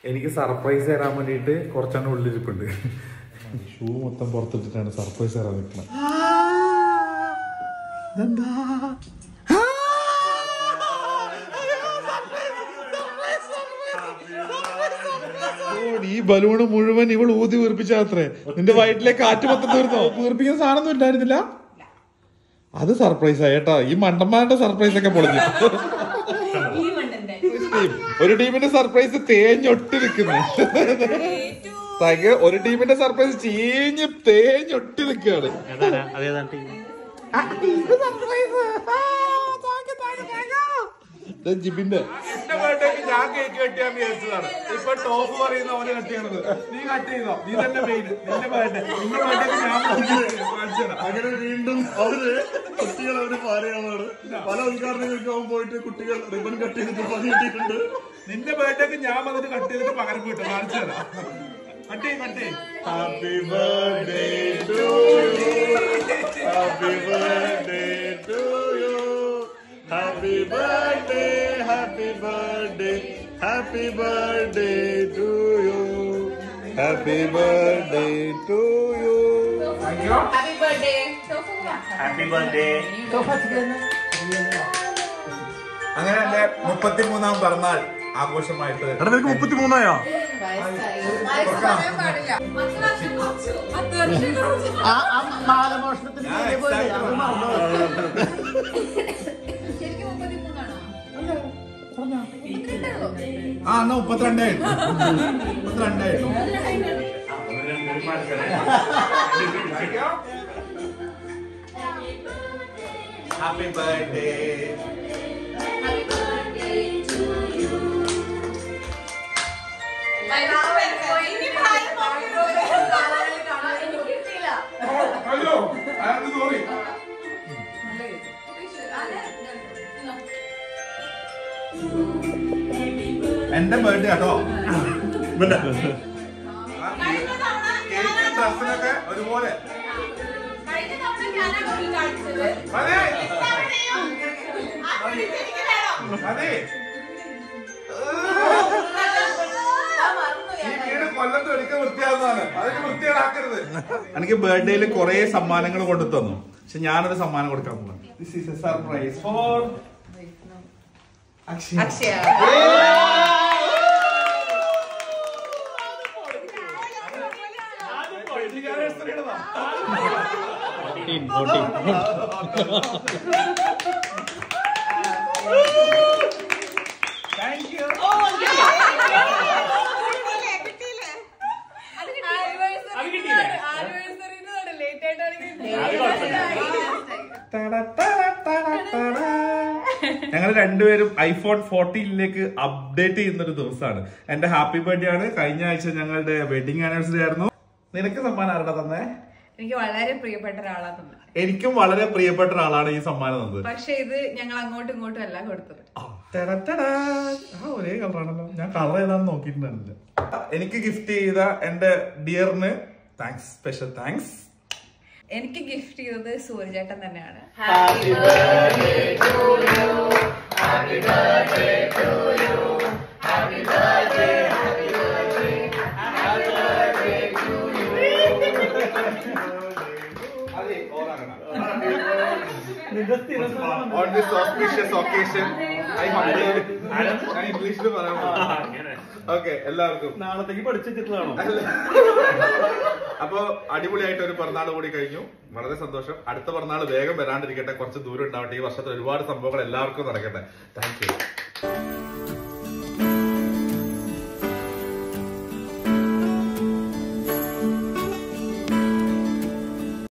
എനിക്ക് സർപ്രൈസ് തരാൻ വേണ്ടിയിട്ട് കുറച്ചെണ്ണം ഉള്ളിരിപ്പുണ്ട് ഷൂ മൊത്തം പുറത്തിട്ടിട്ടാണ് സർപ്രൈസ് തരാൻ നിൽക്കുന്നത് ഈ ബലൂണ് മുഴുവൻ ഇവൾ ഊതി വീർപ്പിച്ചാത്രേ നിന്റെ വയറ്റിലെ കാറ്റ് മൊത്തം തീർന്നോ വീർപ്പിക്കുന്ന സാധനം ഉണ്ടായിരുന്നില്ല അത് സർപ്രൈസ് ആയി കേട്ടോ ഈ മണ്ടന്മാരുടെ സർപ്രൈസ് ഒക്കെ പൊളിഞ്ഞു ഈ മണ്ടന്റെ ഒരു ടീമിന്റെ സർപ്രൈസ് തേഞ്ഞൊട്ടി നിൽക്കുന്നു തക ഒരു ടീമിന്റെ സർപ്രൈസ് ചീഞ്ഞ് തേഞ്ഞൊട്ടി നിൽക്കുകയാണ് ഏതാണ് അതേതാണ് ടീം ഇത് ജിബിന്റെ എന്റെ ബർത്ത്ഡേക്ക് ഞാൻ കേക്ക് കെട്ടിയാന്ന് വിചാരിച്ചതാണ് ഇപ്പൊ ടോപ്പ് പറയുന്ന അവന് കട്ടിയാണത് നീ കട്ട് ചെയ്തോ നീ തന്നെ മെയിൻ നിന്റെ ബർത്ത്ഡേ നിന്റെ ബർത്ത്ഡേക്ക് ഞാൻ കാണിച്ചു തരാം അങ്ങനെ വീണ്ടും അവര് കുട്ടികൾ അവര് പാരയാണ് പല ഉദ്ഘാടനങ്ങൾക്ക് അവൻ പോയിട്ട് കുട്ടികൾ റിബൺ കട്ട് ചെയ്തിട്ട് പണി കിട്ടിയിട്ടുണ്ട് നിന്റെ ബർത്ത്ഡേക്ക് ഞാൻ വന്നിട്ട് കട്ട് ചെയ്തിട്ട് പകരം കിട്ടും കാണിച്ചു തരാം കട്ട് ചെയ്യ് കട്ട് ചെയ്യ് happy birthday to you happy birthday to you happy birthday happy birthday happy birthday to you happy birthday to you happy birthday happy birthday അങ്ങനെ എന്റെ മുപ്പത്തിമൂന്നാം പിറന്നാൾ ആഘോഷമായിട്ട് എടാ നിനക്ക് മുപ്പത്തി മൂന്നായോ ആ എന്നാ മുപ്പത്തിരണ്ടായിട്ടു മുപ്പത്തിരണ്ടായിട്ടു ഹാപ്പി ബർത്ത്ഡേ അയ്യോ സോറി എന്റെ ബർത്ത്ഡേ കേട്ടോ പിന്നെ കേക്കും ഡ്രസ്സിനൊക്കെ ഒരുപോലെ അതെ അതെ ഈ വീട് കൊല്ലത്ത് ഒരിക്കൽ വൃത്തിയാകുന്നതാണ് അതിന് വൃത്തിയാക്കരുത് എനിക്ക് ബർത്ത്ഡേയിൽ കുറെ സമ്മാനങ്ങൾ കൊണ്ടു തന്നു പക്ഷെ ഞാനൊരു സമ്മാനം കൊടുക്കാൻ പോകുന്നു this is A surprise for Akshaya Akshaya fourteen fourteen thank you ഞങ്ങൾ രണ്ടുപേരും ഐഫോൺ ഫോർട്ടീനിലേക്ക് അപ്ഡേറ്റ് ചെയ്യുന്ന ഒരു ദിവസമാണ് എന്റെ ഹാപ്പി ബർത്ത്ഡേ ആണ് കഴിഞ്ഞ ആഴ്ച ഞങ്ങളുടെ വെഡിങ് ആനിവേഴ്സറി ആയിരുന്നു നിനക്ക് സമ്മാനം ആരുടെ തന്നെ എനിക്ക് വളരെ പ്രിയപ്പെട്ട ഒരാളാ തന്നെ എനിക്കും വളരെ പ്രിയപ്പെട്ട ഒരാളാണ് ഈ സമ്മാനം തന്നത് പക്ഷെ ഇത് ഞങ്ങൾ അങ്ങോട്ടും ഇങ്ങോട്ടും അല്ല കൊടുത്തത് ടടടടാ. ആ ഒരേ കളറാണല്ലോ ഞാൻ കളർ ഏതാണെന്ന് നോക്കിയിട്ടുണ്ടായിരുന്നില്ല എനിക്ക് ഗിഫ്റ്റ് ചെയ്ത എന്റെ ഡിയറിന് താങ്ക്സ് സ്പെഷ്യൽ താങ്ക്സ് എനിക്ക് ഗിഫ്റ്റ് ചെയ്തത് സൂര്യചേട്ടൻ തന്നെയാണ് on this auspicious occasion I humbly ഞാൻ ഇംഗ്ലീഷിൽ പറയാൻ ഓക്കെ എല്ലാവർക്കും നാളത്തേക്ക് പഠിച്ചു വെച്ചിട്ടുള്ളതാണോ അപ്പൊ അടിപൊളിയായിട്ട് ഒരു പിറന്നാൾ കൂടി കഴിഞ്ഞു വളരെ സന്തോഷം അടുത്ത പിറന്നാൾ വേഗം വരാണ്ടിരിക്കട്ടെ കുറച്ച് ദൂരം ഉണ്ടാവട്ടെ ഈ വർഷത്തിൽ ഒരുപാട് സംഭവങ്ങൾ എല്ലാവർക്കും നടക്കട്ടെ താങ്ക് യു